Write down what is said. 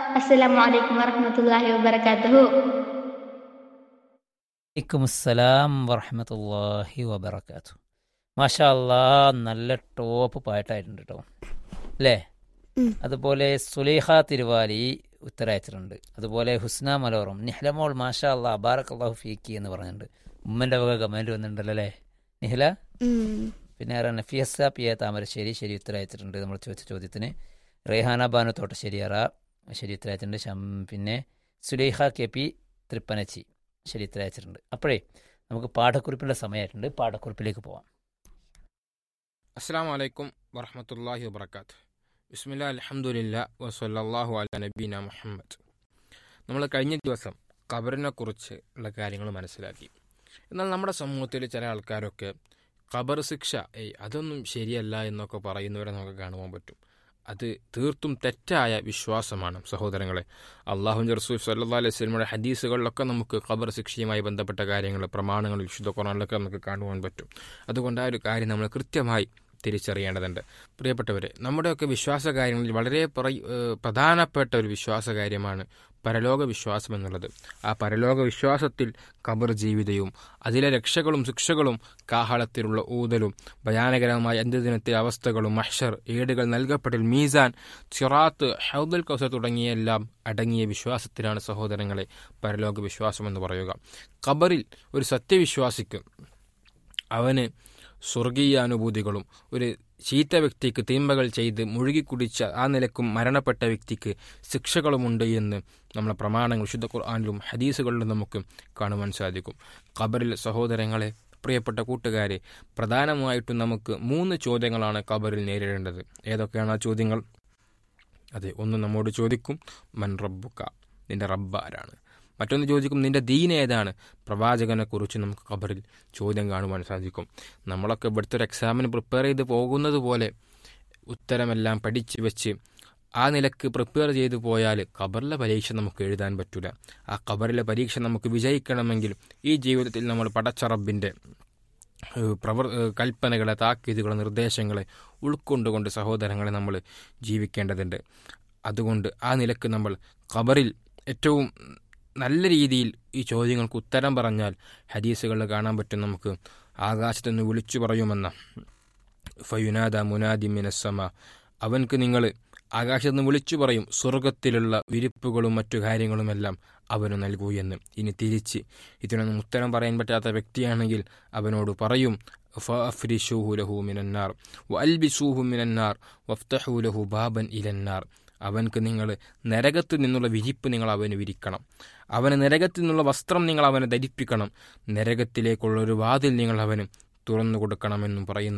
അസ്സലാമു അലൈക്കും വറഹ്മത്തുള്ളാഹി വബറകാതുഹു വലൈക്കും അസ്സലാം വറഹമത്തല്ലാഹി വബർക്കാത്തു മാഷാ അല്ലാ നല്ല ടോപ്പ് പാട്ടായിട്ടുണ്ട് കേട്ടോ അല്ലേ ഉം. അതുപോലെ സുലൈഹ തിരുവാലി ഉത്തരയച്ചിട്ടുണ്ട് അതുപോലെ ഹുസ്ന മലോറും നിഹ്ലമോൾ മാഷാ അല്ലാ അബാറക് അള്ളാഹു ഫീക്കി എന്ന് പറഞ്ഞിട്ടുണ്ട് ഉമ്മൻ്റെ വക കമൻറ്റ് വന്നിട്ടുണ്ടല്ലോ അല്ലേ നിഹ്ല ഉം. പിന്നെ ആരാ നഫിയസ പി എ താമരശ്ശേരി ശരി ഉത്തരയച്ചിട്ടുണ്ട് നമ്മൾ ചോദിച്ച ചോദ്യത്തിന് റേഹാന ബാനു തോട്ടശ്ശേരിയറ ശരി ഉത്തരയച്ചിട്ടുണ്ട് ഷം പിന്നെ സുലൈഹ കെ പി തൃപ്പനച്ചി ശരി ഉത്തരയച്ചിട്ടുണ്ട് അപ്പോഴേ നമുക്ക് പാഠക്കുറിപ്പിൻ്റെ സമയമായിട്ടുണ്ട് പാഠക്കുറിപ്പിലേക്ക് പോവാം അസ്സാം വലൈക്കും വറഹമത്തല്ലാഹി വബർക്കാത്ത് ബിസ്മില്ല അലഹമുല്ല വസല്ലാഹു അല നബീന മുഹമ്മദ് നമ്മൾ കഴിഞ്ഞ ദിവസം ഖബറിനെ കുറിച്ച് ഉള്ള കാര്യങ്ങൾ മനസ്സിലാക്കി എന്നാൽ നമ്മുടെ സമൂഹത്തിൽ ചില ആൾക്കാരൊക്കെ ഖബർ ശിക്ഷ ഏയ് അതൊന്നും ശരിയല്ല എന്നൊക്കെ പറയുന്നവരെ നമുക്ക് കാണുവാൻ പറ്റും അത് തീർത്തും തെറ്റായ വിശ്വാസമാണ് സഹോദരങ്ങളെ അള്ളാഹു റസൂൽ സല്ലാ അലൈഹി സ്വലമയുടെ ഹദീസുകളിലൊക്കെ നമുക്ക് ഖബർ ശിക്ഷയുമായി ബന്ധപ്പെട്ട കാര്യങ്ങൾ പ്രമാണങ്ങൾ വിശുദ്ധ ഖുറാനിലൊക്കെ നമുക്ക് കാണുവാൻ പറ്റും അതുകൊണ്ട് ആ ഒരു കാര്യം നമ്മൾ കൃത്യമായി തിരിച്ചറിയേണ്ടതുണ്ട് പ്രിയപ്പെട്ടവരെ നമ്മുടെയൊക്കെ വിശ്വാസ കാര്യങ്ങളിൽ വളരെ പറ- ഏഹ് പ്രധാനപ്പെട്ട ഒരു വിശ്വാസ കാര്യമാണ് പരലോക വിശ്വാസം എന്നുള്ളത് ആ പരലോക വിശ്വാസത്തിൽ ഖബർ ജീവിതവും അതിലെ രക്ഷകളും ശിക്ഷകളും കാഹളത്തിലുള്ള ഊതലും ഭയാനകരമായ അന്ത്യദിനത്തിലെ അവസ്ഥകളും മഹ്ഷർ ഏടുകൾ നൽകപ്പെടൽ മീസാൻ ചിറാത്ത് ഹൗദൽ കൗസർ തുടങ്ങിയെല്ലാം അടങ്ങിയ വിശ്വാസത്തിലാണ് സഹോദരങ്ങളെ പരലോക വിശ്വാസം എന്ന് പറയുക ഖബറിൽ ഒരു സത്യവിശ്വാസിക്ക് അവന് സ്വർഗീയ അനുഭൂതികളും ഒരു ചീത്ത വ്യക്തിക്ക് തീമ്പകൾ ചെയ്ത് മുഴുകിക്കുടിച്ച ആ നിലക്കും മരണപ്പെട്ട വ്യക്തിക്ക് ശിക്ഷകളുമുണ്ട് എന്ന് നമ്മളെ പ്രമാണങ്ങൾ വിശുദ്ധ ഖുർആാനിലും ഹദീസുകളിലും നമുക്ക് കാണുവാൻ സാധിക്കും ഖബറിൽ സഹോദരങ്ങളെ പ്രിയപ്പെട്ട കൂട്ടുകാരെ പ്രധാനമായിട്ടും നമുക്ക് മൂന്ന് ചോദ്യങ്ങളാണ് ഖബറിൽ നേരിടേണ്ടത് ഏതൊക്കെയാണ് ആ ചോദ്യങ്ങൾ അതെ ഒന്ന് നമ്മോട് ചോദിക്കും മൻ റബ്ബുക്ക നിന്റെ റബ്ബ് ആരാണ് മറ്റൊന്ന് ചോദിക്കും നിന്റെ ദീൻ ഏതാണ് പ്രവാചകനെ കുറിച്ച് നമുക്ക് ഖബറിൽ ചോദ്യം കാണുവാൻ സാധിക്കും നമ്മളൊക്കെ ഇവിടുത്തെ ഒരു എക്സാമിന് പ്രിപ്പയർ ചെയ്ത് പോകുന്നത് പോലെ ഉത്തരമെല്ലാം പഠിച്ച് വെച്ച് ആ നിലക്ക് പ്രിപ്പയർ ചെയ്തു പോയാൽ ഖബറിലെ പരീക്ഷ നമുക്ക് എഴുതാൻ പറ്റില്ല ആ ഖബറിലെ പരീക്ഷ നമുക്ക് വിജയിക്കണമെങ്കിൽ ഈ ജീവിതത്തിൽ നമ്മൾ പടച്ചറബിൻ്റെ ഏഹ് പ്രവർ ഏഹ് കൽപ്പനകളെ താക്കീതുകളെ നിർദ്ദേശങ്ങളെ ഉൾക്കൊണ്ടുകൊണ്ട് സഹോദരങ്ങളെ നമ്മൾ ജീവിക്കേണ്ടതുണ്ട് അതുകൊണ്ട് ആ നിലക്ക് നമ്മൾ ഖബറിൽ ഏറ്റവും നല്ല രീതിയിൽ ഈ ചോദ്യങ്ങൾക്ക് ഉത്തരം പറഞ്ഞാൽ ഹദീസുകളിൽ കാണാൻ പറ്റും നമുക്ക് ആകാശത്തുനിന്ന് വിളിച്ചു പറയുമെന്ന ഫയുനാദ മുനാദി മിനസ്സമ അവൻക്ക് നിങ്ങൾ ആകാശത്ത് നിന്ന് വിളിച്ചു പറയും സ്വർഗത്തിലുള്ള വിരിപ്പുകളും മറ്റു കാര്യങ്ങളുമെല്ലാം അവന് നൽകൂ എന്ന് ഇനി തിരിച്ച് ഇതിനൊന്നും ഉത്തരം പറയാൻ പറ്റാത്ത വ്യക്തിയാണെങ്കിൽ അവനോട് പറയും ഫഅഫ്രിശൂഹു ലഹു മിനന്നാർ വഅൽബിസൂഹു മിനന്നാർ വഫ്തഹു ലഹു ബാബൻ ഇലന്നാർ അവൻക്ക് നിങ്ങൾ നരകത്തു നിന്നുള്ള വിരിപ്പ് നിങ്ങൾ അവന് വിരിക്കണം അവന് നരകത്തിൽ നിന്നുള്ള വസ്ത്രം നിങ്ങൾ അവനെ ധരിപ്പിക്കണം നരകത്തിലേക്കുള്ള ഒരു വാതിൽ നിങ്ങൾ അവന് തുറന്നു കൊടുക്കണമെന്നും പറയുന്നു